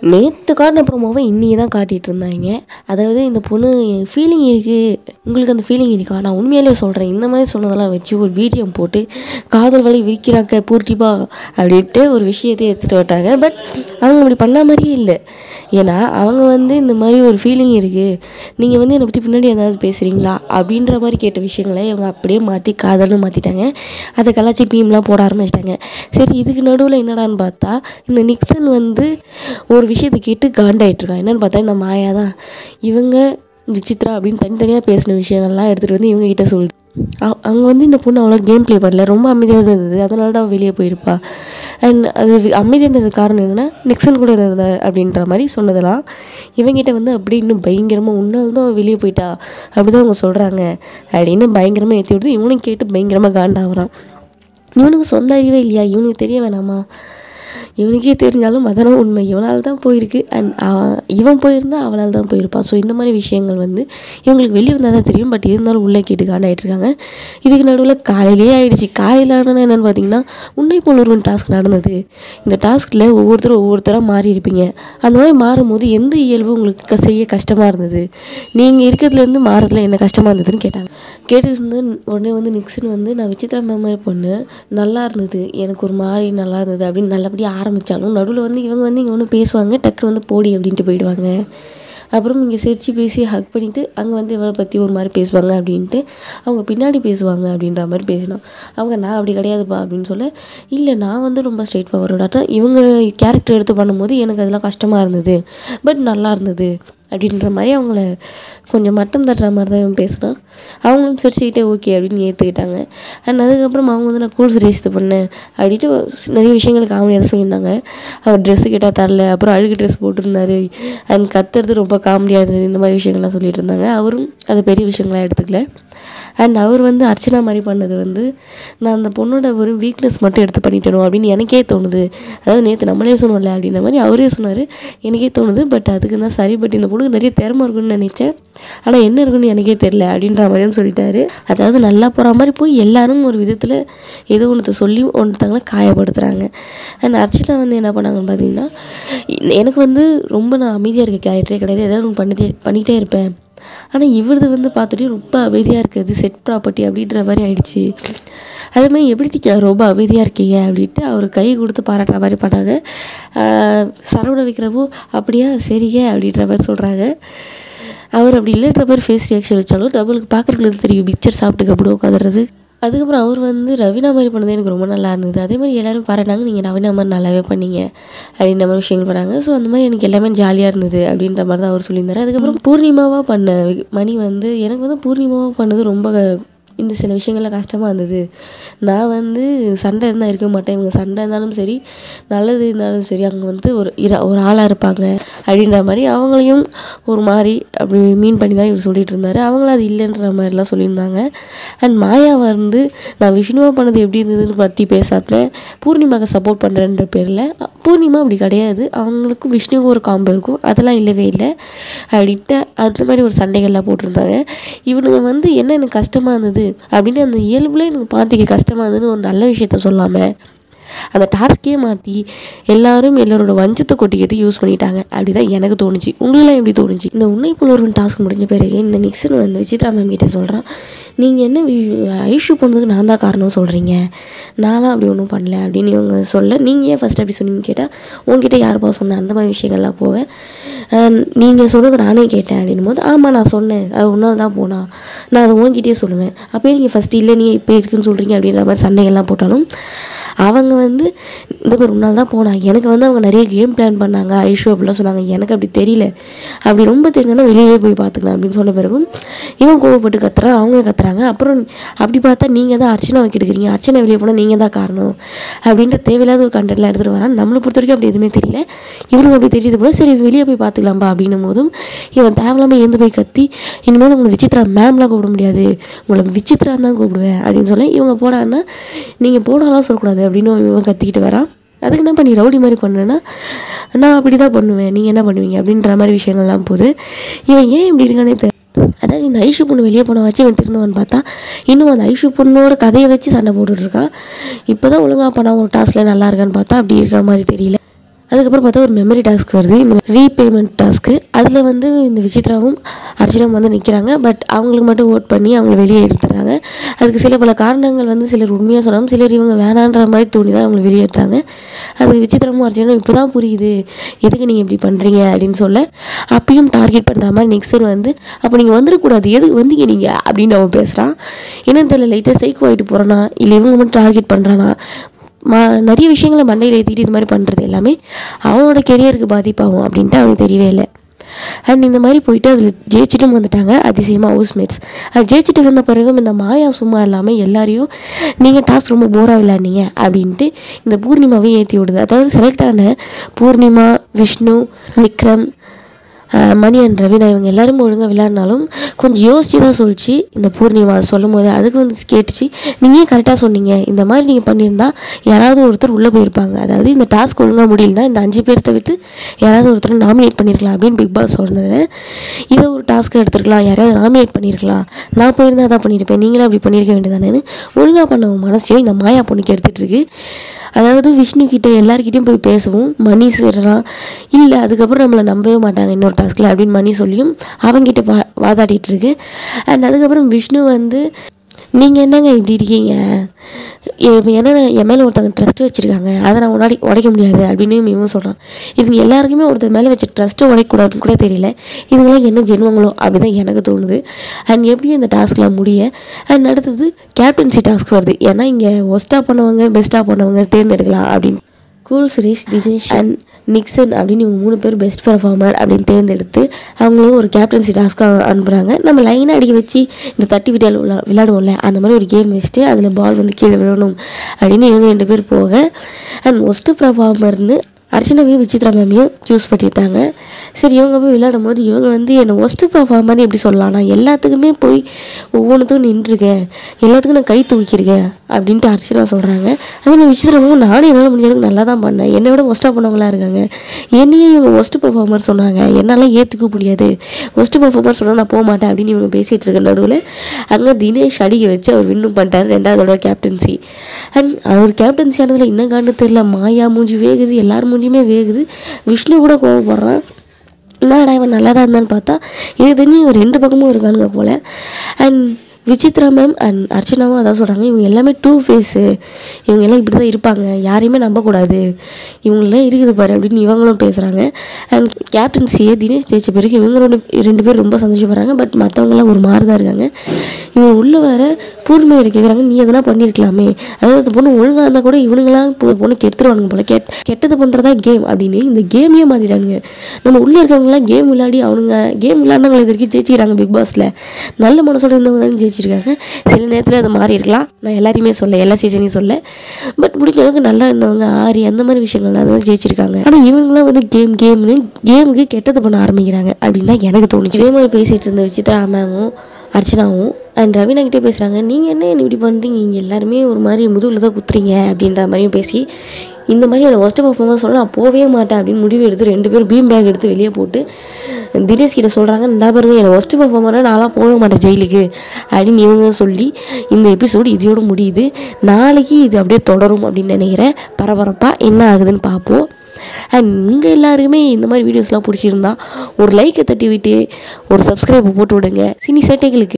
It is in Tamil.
நேற்று காட்டின ப்ரோமோவை இன்னைக்கு தான் காட்டிகிட்டு இருந்தாங்க அதாவது இந்த பொண்ணு ஃபீலிங் இருக்குது உங்களுக்கு அந்த ஃபீலிங் இருக்கா நான் உண்மையிலே சொல்கிறேன் இந்த மாதிரி சொன்னதெல்லாம் வச்சு ஒரு பிஜிஎம் போட்டு காதல் வலி விரிக்கிறாங்க பூர்த்திபா அப்படின்ட்டு ஒரு விஷயத்தை எடுத்துகிட்டு வட்டாங்க பட் அவங்க அப்படி பண்ண மாதிரியே இல்லை ஏன்னா அவங்க வந்து இந்த மாதிரி ஒரு ஃபீலிங் இருக்குது நீங்கள் வந்து என்னை பற்றி பின்னாடி ஏதாவது பேசுகிறீங்களா அப்படின்ற மாதிரி கேட்ட விஷயங்களை இவங்க அப்படியே மாற்றி காதல்னு மாற்றிட்டாங்க அதை கலாச்சி மீம்லாம் போட ஆரம்பிச்சிட்டாங்க சரி இதுக்கு நடுவில் என்னடான்னு பார்த்தா இந்த நிக்சன் வந்து ஒரு விஷயத்தை கேட்டு காண்டாயிட்ருக்கான் என்னன்னு பார்த்தா இந்த மாயா தான் இவங்க விசித்ரா அப்படின்னு தனித்தனியாக பேசின விஷயங்கள்லாம் எடுத்துகிட்டு வந்து இவங்க கிட்ட சொல்லுது அவ- அவங்க வந்து இந்த பொண்ணு அவ்வளோ கேம் ப்ளே பண்ணல ரொம்ப அமைதியாக தான் இருந்தது அதனால தான் அவள் வெளியே போயிருப்பா அண்ட் அது வி- அமைதியாக இருந்ததுக்கு காரணம் என்னென்னா நிக்சன் கூட இருந்தது அப்படின்ற மாதிரி சொன்னதெல்லாம் இவங்கிட்ட வந்து அப்படியே இன்னும் பயங்கரமாக உன்னால் தான் அவள் வெளியே போயிட்டா அப்படி தான் அவங்க சொல்கிறாங்க அப்படின்னு பயங்கரமாக ஏற்றி விடுது இவனும் கேட்டு பயங்கரமாக காண்டாகிறான் இவனுக்கு சொந்த அறிவே இல்லையா இவனுக்கு தெரிய வேணாமா இவனுக்கே தெரிஞ்சாலும் அதெல்லாம் உண்மை இவனால் தான் போயிருக்கு அண்ட் இவன் போயிருந்தா அவளால் தான் போயிருப்பான் ஸோ இந்த மாதிரி விஷயங்கள் வந்து இவங்களுக்கு வெளியே வந்தால் தான் தெரியும் பட் இருந்தாலும் உள்ளே கேட்டு காண்டாயிட்டு இருக்காங்க இதுக்கு நடுவில் காலையிலேயே ஆயிடுச்சு காலையில் ஆனது என்னென்னு பார்த்தீங்கன்னா உன்னை போல் ஒரு டாஸ்க் நடந்தது இந்த டாஸ்கில் ஒவ்வொருத்தரும் ஒவ்வொருத்தராக மாறி இருப்பீங்க அந்த மாதிரி மாறும்போது எந்த இயல்பு உங்களுக்கு க- செய்ய கஷ்டமாக இருந்தது நீங்கள் இருக்கிறதுலேருந்து மாறதுல என்ன கஷ்டமாக இருந்ததுன்னு கேட்டாங்க கேட்டுருந்து உடனே வந்து நிக்சன் வந்து நான் விசித்ரா மேம் மாதிரி பொண்ணு நல்லா இருந்தது எனக்கு ஒரு மாதிரி நல்லா இருந்தது அப்படின்னு நல்லபடியாக ஆரம்பித்தாலும் நடுவில் வந்து இவங்க வந்து இங்கே ஒன்று பேசுவாங்க டக்குனு வந்து போடி அப்படின்ட்டு போயிடுவாங்க அப்புறம் இங்கே சிரித்து பேசி ஹக் பண்ணிவிட்டு அங்கே வந்து இவளை பற்றி ஒரு மாதிரி பேசுவாங்க அப்படின்ட்டு அவங்க பின்னாடி பேசுவாங்க அப்படின்ற மாதிரி பேசினோம் அவங்க நான் அப்படி கிடையாதுப்பா அப்படின்னு சொல்ல இல்லை நான் வந்து ரொம்ப ஸ்ட்ரெயிட் ஃபார்வர்டாக இவங்க கேரக்டர் எடுத்து பண்ணும்போது எனக்கு அதெல்லாம் கஷ்டமாக இருந்தது பட் நல்லா இருந்தது அப்படின்ற மாதிரி அவங்கள கொஞ்சம் மட்டம் தட்டுற மாதிரி தான் இவன் பேசுனான் அவங்களும் சிரிச்சுக்கிட்டே ஓகே அப்படின்னு ஏற்றுக்கிட்டாங்க அண்ட் அதுக்கப்புறம் அவங்க வந்து நான் கூல் சீரியஸ் பண்ணேன் அப்படின்ட்டு நிறைய விஷயங்கள் காமெடியாக தான் சொல்லியிருந்தாங்க அவர் ட்ரெஸ்ஸு கேட்டால் தரல அப்புறம் அழுகு ட்ரெஸ் போட்டிருந்தாரு அண்ட் கத்துறது ரொம்ப காமெடியாக இருந்தது இந்த மாதிரி விஷயங்கள்லாம் சொல்லிட்டு இருந்தாங்க அவரும் அது பெரிய விஷயங்களாக எடுத்துக்கல அண்ட் அவர் வந்து அர்ச்சனா மாதிரி பண்ணது வந்து நான் அந்த பொண்ணோட ஒரு வீக்னஸ் மட்டும் எடுத்து பண்ணிட்டேனோ அப்படின்னு எனக்கே தோணுது அதாவது நேற்று நம்மளே சொன்னோம்ல அப்படின்ற மாதிரி அவரே சொன்னார் எனக்கே தோணுது பட் அதுக்கு தான் சரி பட் இந்த பொண்ணுக்கு நிறைய திறமை இருக்குன்னு நினச்சேன் ஆனால் என்ன இருக்குன்னு எனக்கே தெரில அப்படின்ற மாதிரியும் சொல்லிட்டாரு அதாவது நல்லா போகிற மாதிரி போய் எல்லாரும் ஒரு விதத்தில் ஏதோ ஒன்றத்தை சொல்லி ஒன்றத்தங்களை காயப்படுத்துகிறாங்க அண்ட் அர்ச்சனா வந்து என்ன பண்ணாங்கன்னு பார்த்தீங்கன்னா எனக்கு வந்து ரொம்ப நான் அமைதியாக இருக்க கேரக்டரே கிடையாது ஏதாவது ஒன்று பண்ணிட்டே பண்ணிகிட்டே இருப்பேன் ஆனால் இவரது வந்து பார்த்துட்டு ரொம்ப அமைதியாக இருக்குது செட் ப்ராப்பர்ட்டி அப்படின்ற மாதிரி ஆயிடுச்சு அதே மாதிரி எப்படி நீங்க ரொம்ப அமைதியாக இருக்கீங்க அப்படின்ட்டு அவர் கை கொடுத்து பாராட்டுற மாதிரி பண்ணாங்க ஆஹ் சரவண விக்ரமும் அப்படியா சரிங்க அப்படின்ற மாதிரி சொல்கிறாங்க அவர் அப்படி இல்லைன்ற மாதிரி ஃபேஸ் ரியாக்ஷன் வச்சாலும் நம்மளுக்கு பார்க்குறவங்களுக்கு தெரியும் பிக்சர் சாப்பிட்டு அப்படி உட்காந்துறது அதுக்கப்புறம் அவர் வந்து ரவினா மாதிரி பண்ணது எனக்கு ரொம்ப நல்லா இருந்தது அதே மாதிரி எல்லாரும் பாராட்டினாங்க நீங்கள் ரவினா மாதிரி நல்லாவே பண்ணீங்க அப்படின்ற மாதிரி விஷயங்கள் பண்ணாங்க ஸோ அந்த மாதிரி எனக்கு எல்லாமே ஜாலியாக இருந்தது அப்படின்ற மாதிரி தான் அவர் சொல்லியிருந்தாரு அதுக்கப்புறம் பூர்ணிமாவாக பண்ண வி- மணி வந்து எனக்கு வந்து பூர்ணிமாவாக பண்ணது ரொம்ப இந்த சில விஷயங்கள்லாம் கஷ்டமாக இருந்தது நான் வந்து சண்டை இருந்தால் இருக்க மாட்டேன் இவங்க சண்டை இருந்தாலும் சரி நல்லது இருந்தாலும் சரி அங்கே வந்து ஒரு இர ஒரு ஆளாக இருப்பாங்க அப்படின்ற மாதிரி அவங்களையும் ஒரு மாதிரி அப்படி மீன் பண்ணி தான் இவர் சொல்லிட்டு இருந்தார் அவங்களும் அது இல்லைன்ற மாதிரிலாம் சொல்லியிருந்தாங்க அண்ட் மாயா வந்து நான் விஷ்ணுவா பண்ணது எப்படி இருந்ததுன்னு பற்றி பேசாம பூர்ணிமாக்கு சப்போர்ட் பண்ணுறேன்ற பேரில் பூர்ணிமா அப்படி கிடையாது அவங்களுக்கும் விஷ்ணுவுக்கும் ஒரு காம்போ இருக்கும் அதெல்லாம் இல்லவே இல்லை அப்படின்ட்டு அது மாதிரி ஒரு சண்டைகள்லாம் போட்டிருந்தாங்க இவனுங்க வந்து என்ன எனக்கு கஷ்டமாக இருந்தது அப்படின்னு அந்த இயல்புல எனக்கு பார்த்துக்க கஷ்டமாக இருந்ததுன்னு ஒரு நல்ல விஷயத்த சொல்லாமல் அந்த டாஸ்கே மாற்றி எல்லாரும் எல்லாரோட வஞ்சத்தை கொட்டிக்கிட்டு யூஸ் பண்ணிட்டாங்க அப்படிதான் எனக்கு தோணுச்சு உங்களுக்குலாம் எப்படி தோணுச்சு இந்த உன்னை போல ஒரு டாஸ்க் முடிஞ்ச பிறகு இந்த நிக்சன் வந்து விசித்ரா மேம் கிட்ட சொல்கிறான் நீங்கள் என்ன ஐஷு பண்ணதுக்கு நான் தான் காரணம் சொல்கிறீங்க நானும் அப்படி ஒன்றும் பண்ணல அப்படின்னு இவங்க சொல்ல நீங்கள் ஏன் ஃபஸ்ட் அப்படி சொன்னீங்கன்னு கேட்டால் உங்ககிட்ட யாருப்பா சொன்னேன் அந்த மாதிரி விஷயங்கள்லாம் போக நீங்கள் சொன்னது நானே கேட்டேன் அப்படின்னும் போது ஆமாம் நான் சொன்னேன் அது ஒன்றால் தான் போனா நான் அதை உங்ககிட்டயே சொல்லுவேன் அப்போயே நீங்கள் ஃபஸ்ட்டு இல்லை நீ இப்போ இருக்குன்னு சொல்கிறீங்க அப்படின்ற மாதிரி சண்டைகள்லாம் போட்டாலும் அவங்க வந்து இந்த பேர் உன்னால் தான் போனா எனக்கு வந்து அவங்க நிறைய கேம் பிளான் பண்ணாங்க ஐஷு அப்படிலாம் சொன்னாங்க எனக்கு அப்படி தெரியல அப்படி ரொம்ப தெரியலன்னா வெளியே போய் பார்த்துக்கலாம் அப்படின்னு சொன்ன பிறகும் இவன் கோவப்பட்டு கத்துறான் அவங்க கத்துறாங்க அப்புறம் அப்படி பார்த்தா நீங்கள் தான் அர்ச்சனாவை கெடுக்குறீங்க அர்ச்சனை வெளியே போனால் நீங்கள் தான் காரணம் அப்படின்ற தேவையில்லாத ஒரு கண்டென்ட்லாம் எடுத்துகிட்டு வரான் நம்மளை பொறுத்த வரைக்கும் அப்படி எதுவுமே தெரியல இவனுக்கு அப்படி தெரியுது போல சரி வெளியே போய் பார்த்துக்கலாம்பா அப்படின்னும் போதும் இவன் தேவையில்லாமல் எழுந்து போய் கத்தி இனிமேல் உங்களை விசித்ரா மேம்லாம் கூப்பிட முடியாது உங்களை விசித்ரா தான் கூப்பிடுவேன் அப்படின்னு சொல்ல இவங்க போனான்னா நீங்கள் போனாலாம் சொல்லக்கூடாது அப்படின்னு இவன் கத்திக்கிட்டு வரான் அதுக்கு என்னப்பா நீ ரவுடி மாதிரி பண்ணேன்னா நான் அப்படி தான் பண்ணுவேன் நீங்கள் என்ன பண்ணுவீங்க அப்படின்ற மாதிரி விஷயங்கள்லாம் போகுது இவன் ஏன் இப்படி இருக்கானே தெரியல அதாவது இந்த ஐஷு பொண்ணு வெளியே போன வச்சு இவன் திருந்தவன் பார்த்தா இன்னும் அந்த ஐஷு பொண்ணோட கதையை வச்சு சண்டை போட்டுட்டு இருக்கான் இப்போ தான் ஒழுங்கா பண்ண ஒரு டாஸ்கில் நல்லா இருக்கான்னு பார்த்தா அப்படி இருக்கிற மாதிரி தெரியல அதுக்கப்புறம் பார்த்தா ஒரு மெமரி டாஸ்க் வருது இந்த ரீபேமெண்ட் டாஸ்க்கு அதில் வந்து இந்த விசித்ராவும் அர்ச்சனாவும் வந்து நிற்கிறாங்க பட் அவங்களுக்கு மட்டும் ஓட் பண்ணி அவங்கள வெளியே எடுத்துறாங்க அதுக்கு சில பல காரணங்கள் வந்து சிலர் உண்மையாக சொன்னாலும் சிலர் இவங்க வேணான்ற மாதிரி தோணி தான் அவங்களை வெளியே எடுத்தாங்க அது விசித்திரமும் அர்ச்சனும் இப்போ தான் புரியுது எதுக்கு நீங்கள் இப்படி பண்ணுறீங்க அப்படின்னு சொல்ல அப்பயும் டார்கெட் பண்ணுற மாதிரி நெக்ஸ்ட் வந்து அப்போ நீங்கள் வந்துடக்கூடாது எதுக்கு வந்தீங்க நீங்கள் அப்படின்னு அவன் பேசுகிறான் என்னன்னு தெரியல லைட்டாக சைக்கோ ஆகிட்டு போகிறானா இல்லை இவங்க மட்டும் டார்கெட் பண்ணுறானா மா நிறைய விஷயங்களை மண்டையில் ஏற்றிட்டு இது மாதிரி பண்ணுறது எல்லாமே அவனோட கெரியருக்கு பாதிப்பாகும் அப்படின்ட்டு அவனுக்கு தெரியவே இல்லை அண்ட் இந்த மாதிரி போயிட்டு அதில் ஜெயிச்சிட்டும் வந்துட்டாங்க அதிசயமாக ஹவுஸ்மேட்ஸ் அது ஜெயிச்சிட்டு வந்த பிறகும் இந்த மாயா சும்மா இல்லாமல் எல்லாரையும் நீங்கள் டாஸ்க் ரொம்ப போராக விளையாடுனீங்க அப்படின்ட்டு இந்த பூர்ணிமாவையும் ஏற்றி விடுது அதாவது செலக்ட் ஆன பூர்ணிமா விஷ்ணு விக்ரம் ஆஹ் மணி அண்ட் ரவீனா இவங்க எல்லாரும் ஒழுங்காக விளையாடினாலும் கொஞ்சம் யோசிச்சு தான் சொல்லிச்சு இந்த பூர்ணிமா சொல்லும் போது அதுக்கு வந்து கேட்டுச்சு நீங்கள் கரெக்டாக சொன்னீங்க இந்த மாதிரி நீங்கள் பண்ணியிருந்தா யாராவது ஒருத்தர் உள்ளே போயிருப்பாங்க அதாவது இந்த டாஸ்க் ஒழுங்காக முடியலனா இந்த அஞ்சு பேர் தவிர்த்து யாராவது ஒருத்தர் நாமினேட் பண்ணியிருக்கலாம் அப்படின்னு பிக் பாஸ் சொன்னது இதை ஒரு டாஸ்க்கு எடுத்துருக்கலாம் யாராவது நாமினேட் பண்ணியிருக்கலாம் நான் போயிருந்தா தான் பண்ணியிருப்பேன் நீங்களும் அப்படி பண்ணியிருக்க வேண்டியதானேன்னு ஒழுங்காக பண்ண உன் மனசையும் இந்த மாயா பொண்ணுக்கு எடுத்துகிட்டு இருக்கு அதாவது விஷ்ணு கிட்ட எல்லார்கிட்டயும் போய் பேசவும் மணி செய்யலாம் இல்லை அதுக்கப்புறம் நம்மளை நம்பவே மாட்டாங்க இன்னொரு டாஸ்கில் அப்படின்னு மணி சொல்லியும் அவங்கிட்ட வா வாதாடிட்டு இருக்கு அண்ட் அதுக்கப்புறம் விஷ்ணு வந்து நீங்கள் என்னங்க இப்படி இருக்கீங்க இப்போ என்ன என் மேலே ஒருத்தவங்க ட்ரஸ்ட் வச்சுருக்காங்க அதை நான் உன்னாடி உடைக்க முடியாது அப்படின்னு இவன் சொல்கிறான் இதுங்க எல்லாருக்குமே ஒருத்தர் மேலே வச்ச ட்ரஸ்ட்டை உடைக்கக்கூடாதுன்னு கூட தெரியல இதுங்களாம் என்ன ஜென்மங்களோ அப்படி தான் எனக்கு தோணுது அண்ட் எப்படியும் இந்த டாஸ்க்லாம் முடிய அண்ட் அடுத்தது கேப்டன்சி டாஸ்க் வருது ஏன்னா இங்கே ஒஸ்ட்டாக பண்ணவங்க பெஸ்ட்டாக பண்ணவங்க தேர்ந்தெடுக்கலாம் அப்படின்னு cool Suresh Dinesh and Nixon அப்படின்னு இவங்க மூணு பேர் பெஸ்ட் பர்ஃபார்மர் அப்படின்னு தேர்ந்தெடுத்து அவங்களும் ஒரு கேப்டன்சி டாஸ்க்காக அனுப்புகிறாங்க நம்ம லைனாக அடிக்க வச்சு இந்த தட்டி விட்டால் விளையாடுவோம்ல அந்த மாதிரி ஒரு கேம் வச்சுட்டு அதில் பால் வந்து கீழே விழணும் அப்படின்னு இவங்க ரெண்டு பேர் போக அண்ட் ஒஸ்ட்டு பர்ஃபார்மர்னு அர்ச்சனாவையும் விசித்ரா மேமையும் சூஸ் பண்ணியிருந்தாங்க சரி இவங்க போய் விளையாடும் போது இவங்க வந்து என்னை ஒஸ்ட்டு பர்ஃபார்மர்னு எப்படி சொல்லலாம் நான் எல்லாத்துக்குமே போய் ஒவ்வொன்றுத்துக்கும் நின்றுருக்கேன் எல்லாத்துக்கும் நான் கை தூக்கியிருக்கேன் அப்படின்ட்டு அர்ச்சனா சொல்கிறாங்க அதே மாதிரி விசித்திரமும் நானும் என்னால் முடிஞ்ச அளவுக்கு நல்லா தான் பண்ணேன் என்னை விட ஒஸ்ட்டாக பண்ணவங்களா இருக்காங்க என்னையே இவங்க ஒஸ்ட்டு பர்ஃபார்மர் சொன்னாங்க என்னால் ஏற்றுக்க முடியாது ஒஸ்ட்டு பர்ஃபார்மர் சொன்னால் நான் போக மாட்டேன் அப்படின்னு இவங்க பேசிகிட்டு இருக்க நடுவில் அங்கே தினேஷ் அடிக்க வச்சு அவர் வின்னும் பண்ணிட்டார் ரெண்டாவது தடவை கேப்டன்சி அண்ட் அவர் கேப்டன்சி ஆனதில் என்ன காரணம் தெரியல மாயா மூஞ்சி வேகுது எல்லார் மூஞ்சியுமே வேகுது விஷ்ணு கூட கோவப்படுறான் என்னடா இவன் நல்லா தான் இருந்தான்னு பார்த்தா இது தெரிஞ்சு இவன் ரெண்டு பக்கமும் இருக்கானுங்க போல் அண்ட் விசித்ரா மேம் அண்ட் அர்ச்சனாவும் அதான் சொல்கிறாங்க இவங்க எல்லாமே டூ ஃபேஸு இவங்க எல்லாம் இப்படி தான் இருப்பாங்க யாரையுமே நம்பக்கூடாது இவங்களாம் இருக்குது பாரு அப்படின்னு இவங்களும் பேசுகிறாங்க அண்ட் கேப்டன்சியை தினேஷ் ஜெயிச்ச பிறகு இவங்க ரெண்டு ரெண்டு பேர் ரொம்ப சந்தோஷப்படுறாங்க பட் மற்றவங்களாம் ஒரு மாதிரி தான் இருக்காங்க இவங்க உள்ளே வர பூர்மையிட கேட்குறாங்க நீ எதனா பண்ணியிருக்கலாமே அதாவது அந்த பொண்ணு ஒழுங்காக இருந்தால் கூட இவனுங்களாம் இப்போ பொண்ணு கெடுத்துருவானுங்க போல கெட் கெட்டது பண்ணுறதா கேம் அப்படின்னு இந்த கேமையே மாற்றிட்டானுங்க நம்ம உள்ளே இருக்கிறவங்களாம் கேம் விளையாடி அவனுங்க கேம் விளையாடுனவங்களை இது வரைக்கும் ஜெயிச்சிக்கிறாங்க பிக் பாஸில் நல்ல மனசோட இருந்தவங்க தான் ஜெயிச்சிருக்காங்க சில நேரத்தில் அது மாறி இருக்கலாம் நான் எல்லாரையுமே சொல்ல எல்லா சீசனையும் சொல்ல பட் முடிஞ்ச அளவுக்கு நல்லா இருந்தவங்க ஆரி அந்த மாதிரி விஷயங்கள்லாம் தான் ஜெயிச்சிருக்காங்க ஆனால் இவங்களாம் வந்து கேம் கேம்னு கேமுக்கு கெட்டது பண்ண ஆரம்பிக்கிறாங்க அப்படின்னு தான் எனக்கு தோணுச்சு இதே மாதிரி பேசிகிட்டு இருந்த விசித்ரா மேமும் அர்ச்சனாவும் அண்ட் ரவீனா கிட்டே பேசுகிறாங்க நீங்கள் என்ன என்ன இப்படி பண்ணுறீங்க இங்கே எல்லாருமே ஒரு மாதிரி முதுகில் தான் குத்துறீங்க அப்படின்ற மாதிரியும் பேசி இந்த மாதிரி என்னை ஒஸ்ட் பர்ஃபார்மன்ஸ் சொல்ல நான் போகவே மாட்டேன் அப்படின்னு முடிவு எடுத்து ரெண்டு பேரும் பீம் பேக் எடுத்து வெளியே போட்டு தினேஷ் கிட்ட சொல்கிறாங்க இந்த பாருங்க என்னை ஒஸ்ட் பர்ஃபார்மராக நான்லாம் போக மாட்டேன் ஜெயிலுக்கு அப்படின்னு இவங்க சொல்லி இந்த எபிசோடு இதோட முடியுது நாளைக்கு இது அப்படியே தொடரும் அப்படின்னு நினைக்கிறேன் பரபரப்பாக என்ன ஆகுதுன்னு பார்ப்போம் அண்ட் உங்கள் எல்லாருக்குமே இந்த மாதிரி வீடியோஸ்லாம் பிடிச்சிருந்தா ஒரு லைக்கை தட்டி விட்டு ஒரு சப்ஸ்கிரைபை போட்டு விடுங்க சினி சேட்டைகளுக்கு